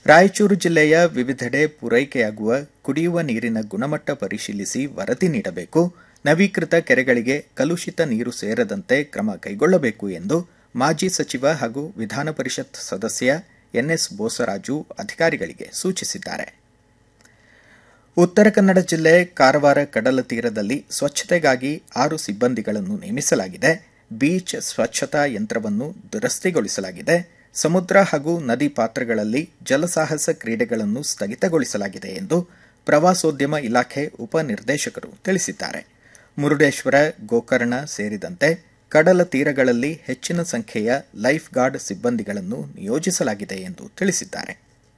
ರಾಯಚೂರು ಜಿಲ್ಲೆಯ ವಿವಿಧೆಡೆ ಪೂರೈಕೆಯಾಗುವ ಕುಡಿಯುವ ನೀರಿನ ಗುಣಮಟ್ಟ ಪರಿಶೀಲಿಸಿ ವರದಿ ನೀಡಬೇಕು ನವೀಕೃತ ಕೆರೆಗಳಿಗೆ ಕಲುಷಿತ ನೀರು ಸೇರದಂತೆ ಕ್ರಮ ಕೈಗೊಳ್ಳಬೇಕು ಎಂದು ಮಾಜಿ ಸಚಿವ ಹಾಗೂ ವಿಧಾನ ಪರಿಷತ್ ಸದಸ್ಯ ಎನ್ಎಸ್ ಬೋಸರಾಜು ಅಧಿಕಾರಿಗಳಿಗೆ ಸೂಚಿಸಿದ್ದಾರೆ ಉತ್ತರ ಕನ್ನಡ ಜಿಲ್ಲೆ ಕಾರವಾರ ಕಡಲ ತೀರದಲ್ಲಿ ಸ್ವಚ್ಛತೆಗಾಗಿ ಆರು ಸಿಬ್ಬಂದಿಗಳನ್ನು ನೇಮಿಸಲಾಗಿದೆ ಬೀಚ್ ಸ್ವಚ್ಛತಾ ಯಂತ್ರವನ್ನು ದುರಸ್ತಿಗೊಳಿಸಲಾಗಿದೆ ಸಮುದ್ರ ಹಾಗೂ ನದಿ ಪಾತ್ರಗಳಲ್ಲಿ ಜಲಸಾಹಸ ಕ್ರೀಡೆಗಳನ್ನು ಸ್ಥಗಿತಗೊಳಿಸಲಾಗಿದೆ ಎಂದು ಪ್ರವಾಸೋದ್ಯಮ ಇಲಾಖೆ ಉಪನಿರ್ದೇಶಕರು ತಿಳಿಸಿದ್ದಾರೆ ಮುರುಡೇಶ್ವರ ಗೋಕರ್ಣ ಸೇರಿದಂತೆ ಕಡಲ ತೀರಗಳಲ್ಲಿ ಹೆಚ್ಚಿನ ಸಂಖ್ಯೆಯ ಲೈಫ್ ಗಾರ್ಡ್ ಸಿಬ್ಬಂದಿಗಳನ್ನು ನಿಯೋಜಿಸಲಾಗಿದೆ ಎಂದು ತಿಳಿಸಿದ್ದಾರೆ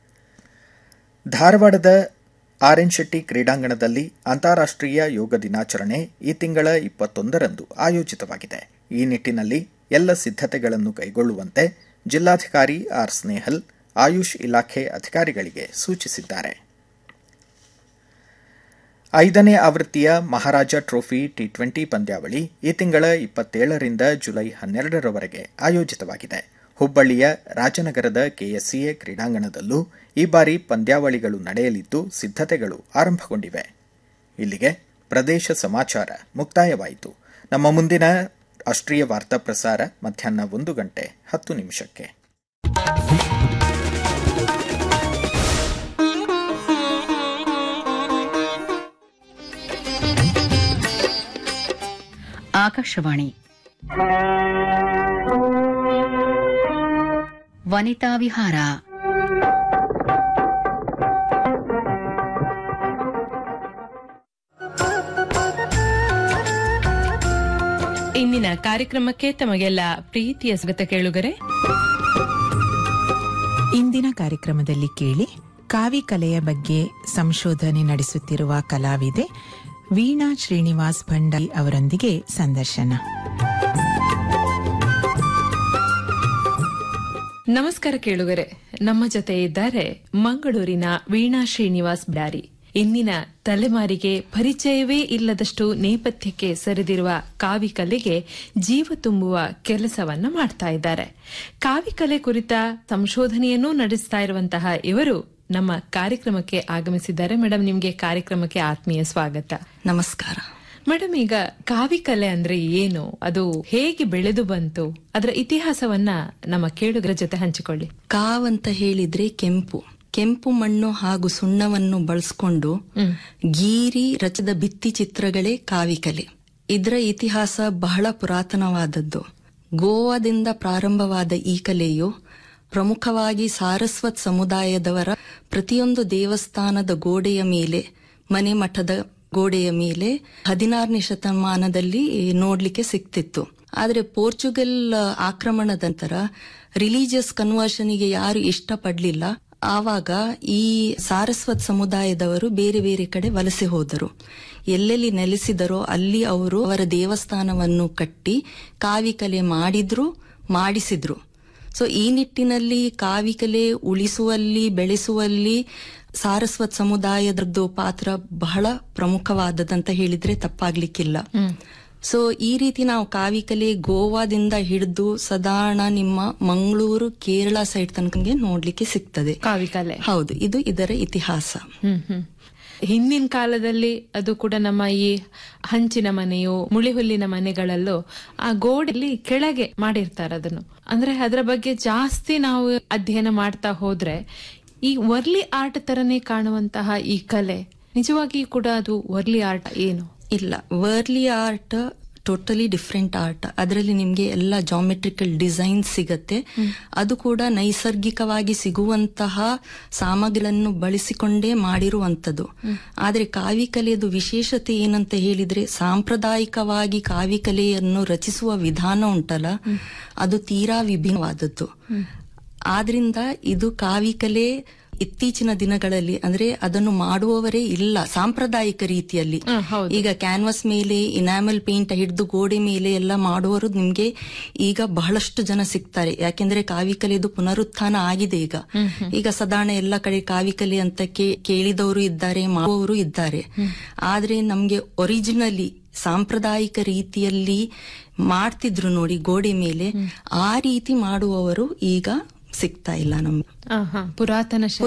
ಧಾರವಾಡದ ಆರ್ಎನ್ ಶೆಟ್ಟಿ ಕ್ರೀಡಾಂಗಣದಲ್ಲಿ ಅಂತಾರಾಷ್ಟೀಯ ಯೋಗ ದಿನಾಚರಣೆ ಈ ತಿಂಗಳ ಇಪ್ಪತ್ತೊಂದರಂದು ಆಯೋಜಿತವಾಗಿದೆ ಈ ನಿಟ್ಟಿನಲ್ಲಿ ಎಲ್ಲ ಸಿದ್ದತೆಗಳನ್ನು ಕೈಗೊಳ್ಳುವಂತೆ ಜಿಲ್ಲಾಧಿಕಾರಿ ಆರ್ ಸ್ನೇಹಲ್ ಆಯುಷ್ ಇಲಾಖೆ ಅಧಿಕಾರಿಗಳಿಗೆ ಸೂಚಿಸಿದ್ದಾರೆ ಐದನೇ ಆವೃತ್ತಿಯ ಮಹಾರಾಜ ಟ್ರೋಫಿ ಟಿ ಟ್ವೆಂಟಿ ಪಂದ್ಯಾವಳಿ ಈ ತಿಂಗಳ ಇಪ್ಪತ್ತೇಳರಿಂದ ಜುಲೈ ಹನ್ನೆರಡರವರೆಗೆ ಆಯೋಜಿತವಾಗಿದೆ ಹುಬ್ಬಳ್ಳಿಯ ರಾಜನಗರದ ಕೆಎಸ್ಸಿಎ ಕ್ರೀಡಾಂಗಣದಲ್ಲೂ ಈ ಬಾರಿ ಪಂದ್ಯಾವಳಿಗಳು ನಡೆಯಲಿದ್ದು ಸಿದ್ದತೆಗಳು ಆರಂಭಗೊಂಡಿವೆ ಇಲ್ಲಿಗೆ ಪ್ರದೇಶ ಸಮಾಚಾರ ಮುಕ್ತಾಯವಾಯಿತು ನಮ್ಮ ಮುಂದಿನ ರಾಷ್ಟ್ರೀಯ ವಾರ್ತಾ ಪ್ರಸಾರ ಮಧ್ಯಾಹ್ನ ಒಂದು ಗಂಟೆ ಹತ್ತು ನಿಮಿಷಕ್ಕೆ ಆಕಾಶವಾಣಿ ವನಿತಾ ವಿಹಾರ ಇಂದಿನ ಕಾರ್ಯಕ್ರಮಕ್ಕೆ ತಮಗೆಲ್ಲ ಪ್ರೀತಿಯ ಸ್ವಾಗತ ಕೇಳುಗರೆ ಇಂದಿನ ಕಾರ್ಯಕ್ರಮದಲ್ಲಿ ಕೇಳಿ ಕಾವಿ ಕಲೆಯ ಬಗ್ಗೆ ಸಂಶೋಧನೆ ನಡೆಸುತ್ತಿರುವ ಕಲಾವಿದೆ ವೀಣಾ ಶ್ರೀನಿವಾಸ್ ಭಂಡಾರಿ ಅವರೊಂದಿಗೆ ಸಂದರ್ಶನ ನಮಸ್ಕಾರ ಕೇಳುಗರೆ ನಮ್ಮ ಜೊತೆ ಇದ್ದಾರೆ ಮಂಗಳೂರಿನ ವೀಣಾ ಶ್ರೀನಿವಾಸ್ ಬ್ಯಾರಿ ಇಂದಿನ ತಲೆಮಾರಿಗೆ ಪರಿಚಯವೇ ಇಲ್ಲದಷ್ಟು ನೇಪಥ್ಯಕ್ಕೆ ಸರಿದಿರುವ ಕಾವಿಕಲೆಗೆ ಜೀವ ತುಂಬುವ ಕೆಲಸವನ್ನ ಮಾಡ್ತಾ ಇದ್ದಾರೆ ಕಾವಿಕಲೆ ಕುರಿತ ಸಂಶೋಧನೆಯನ್ನೂ ನಡೆಸ್ತಾ ಇರುವಂತಹ ಇವರು ನಮ್ಮ ಕಾರ್ಯಕ್ರಮಕ್ಕೆ ಆಗಮಿಸಿದ್ದಾರೆ ಮೇಡಮ್ ನಿಮಗೆ ಕಾರ್ಯಕ್ರಮಕ್ಕೆ ಆತ್ಮೀಯ ಸ್ವಾಗತ ನಮಸ್ಕಾರ ಮೇಡಮ್ ಈಗ ಕಾವಿಕಲೆ ಅಂದ್ರೆ ಏನು ಅದು ಹೇಗೆ ಬೆಳೆದು ಬಂತು ಅದರ ಇತಿಹಾಸವನ್ನ ನಮ್ಮ ಕೇಳುಗರ ಜೊತೆ ಹಂಚಿಕೊಳ್ಳಿ ಕಾವ್ ಅಂತ ಹೇಳಿದ್ರೆ ಕೆಂಪು ಕೆಂಪು ಮಣ್ಣು ಹಾಗೂ ಸುಣ್ಣವನ್ನು ಬಳಸ್ಕೊಂಡು ಗೀರಿ ರಚಿದ ಭಿತ್ತಿ ಚಿತ್ರಗಳೇ ಕಾವಿಕಲೆ ಇದರ ಇತಿಹಾಸ ಬಹಳ ಪುರಾತನವಾದದ್ದು ಗೋವಾದಿಂದ ಪ್ರಾರಂಭವಾದ ಈ ಕಲೆಯು ಪ್ರಮುಖವಾಗಿ ಸಾರಸ್ವತ್ ಸಮುದಾಯದವರ ಪ್ರತಿಯೊಂದು ದೇವಸ್ಥಾನದ ಗೋಡೆಯ ಮೇಲೆ ಮನೆ ಮಠದ ಗೋಡೆಯ ಮೇಲೆ ಹದಿನಾರನೇ ಶತಮಾನದಲ್ಲಿ ನೋಡ್ಲಿಕ್ಕೆ ಸಿಕ್ತಿತ್ತು ಆದ್ರೆ ಪೋರ್ಚುಗಲ್ ಆಕ್ರಮಣದ ನಂತರ ರಿಲಿಜಿಯಸ್ ಕನ್ವರ್ಷನ್ಗೆ ಯಾರು ಇಷ್ಟಪಡ್ಲಿಲ್ಲ ಆವಾಗ ಈ ಸಾರಸ್ವತ್ ಸಮುದಾಯದವರು ಬೇರೆ ಬೇರೆ ಕಡೆ ವಲಸೆ ಹೋದರು ಎಲ್ಲೆಲ್ಲಿ ನೆಲೆಸಿದರೋ ಅಲ್ಲಿ ಅವರು ಅವರ ದೇವಸ್ಥಾನವನ್ನು ಕಟ್ಟಿ ಕಾವಿಕಲೆ ಮಾಡಿದ್ರು ಮಾಡಿಸಿದ್ರು ಸೊ ಈ ನಿಟ್ಟಿನಲ್ಲಿ ಕಾವಿಕಲೆ ಉಳಿಸುವಲ್ಲಿ ಬೆಳೆಸುವಲ್ಲಿ ಸಾರಸ್ವತ್ ಸಮುದಾಯದದ್ದು ಪಾತ್ರ ಬಹಳ ಪ್ರಮುಖವಾದದಂತ ಹೇಳಿದ್ರೆ ತಪ್ಪಾಗ್ಲಿಕ್ಕಿಲ್ಲ ಸೊ ಈ ರೀತಿ ನಾವು ಕಾವಿಕಲೆ ಗೋವಾದಿಂದ ಹಿಡಿದು ಸಾಧಾರಣ ನಿಮ್ಮ ಮಂಗಳೂರು ಕೇರಳ ಸೈಡ್ ತನಕ ನೋಡ್ಲಿಕ್ಕೆ ಸಿಗ್ತದೆ ಕಾವಿಕಲೆ ಹೌದು ಇದು ಇದರ ಇತಿಹಾಸ ಹ್ಮ್ ಹ್ಮ್ ಹಿಂದಿನ ಕಾಲದಲ್ಲಿ ಅದು ಕೂಡ ನಮ್ಮ ಈ ಹಂಚಿನ ಮನೆಯೋ ಮುಳಿಹುಲ್ಲಿನ ಮನೆಗಳಲ್ಲೂ ಆ ಗೋಡೆಯಲ್ಲಿ ಕೆಳಗೆ ಮಾಡಿರ್ತಾರೆ ಅದನ್ನು ಅಂದ್ರೆ ಅದರ ಬಗ್ಗೆ ಜಾಸ್ತಿ ನಾವು ಅಧ್ಯಯನ ಮಾಡ್ತಾ ಹೋದ್ರೆ ಈ ವರ್ಲಿ ಆರ್ಟ್ ತರನೇ ಕಾಣುವಂತಹ ಈ ಕಲೆ ನಿಜವಾಗಿ ಕೂಡ ಅದು ವರ್ಲಿ ಆರ್ಟ್ ಏನು ಇಲ್ಲ Warli art totally different art ಅದರಲ್ಲಿ ನಿಮ್ಗೆ ಎಲ್ಲ ಜಾಮೆಟ್ರಿಕಲ್ ಡಿಸೈನ್ ಸಿಗತ್ತೆ ಅದು ಕೂಡ ನೈಸರ್ಗಿಕವಾಗಿ ಸಿಗುವಂತಹ ಸಾಮಗ್ರಿಗಳನ್ನು ಬಳಸಿಕೊಂಡೇ ಮಾಡಿರುವಂತದ್ದು ಆದ್ರೆ ಕಾವಿಕಲೆಯದು ವಿಶೇಷತೆ ಏನಂತ ಹೇಳಿದ್ರೆ ಸಾಂಪ್ರದಾಯಿಕವಾಗಿ ಕಾವಿಕಲೆಯನ್ನು ರಚಿಸುವ ವಿಧಾನ ಉಂಟಲ್ಲ ಅದು ತೀರಾ ವಿಭಿನ್ನವಾದದ್ದು ಆದ್ರಿಂದ ಇದು ಕಾವಿಕಲೆ ಇತ್ತೀಚಿನ ದಿನಗಳಲ್ಲಿ ಅಂದ್ರೆ ಅದನ್ನು ಮಾಡುವವರೇ ಇಲ್ಲ ಸಾಂಪ್ರದಾಯಿಕ ರೀತಿಯಲ್ಲಿ ಈಗ ಕ್ಯಾನ್ವಾಸ್ ಮೇಲೆ ಇನಾಮಲ್ ಪೇಂಟ್ ಹಿಡಿದು ಗೋಡೆ ಮೇಲೆ ಎಲ್ಲ ಮಾಡುವವರು ನಿಮ್ಗೆ ಈಗ ಬಹಳಷ್ಟು ಜನ ಸಿಗ್ತಾರೆ ಯಾಕೆಂದ್ರೆ ಕಾವಿಕಲೆದು ಪುನರುತ್ಥಾನ ಆಗಿದೆ ಈಗ ಈಗ ಸಾಧಾರಣ ಎಲ್ಲ ಕಡೆ ಕಾವಿಕಲೆ ಅಂತ ಕೇಳಿದವರು ಇದ್ದಾರೆ ಮಾಡುವವರು ಇದ್ದಾರೆ ಆದ್ರೆ ನಮ್ಗೆ ಒರಿಜಿನಲಿ ಸಾಂಪ್ರದಾಯಿಕ ರೀತಿಯಲ್ಲಿ ಮಾಡ್ತಿದ್ರು ನೋಡಿ ಗೋಡೆ ಮೇಲೆ ಆ ರೀತಿ ಮಾಡುವವರು ಈಗ ಸಿಗ್ತಾ ಇಲ್ಲ ನಮ್ಗೆ ಪುರಾತನ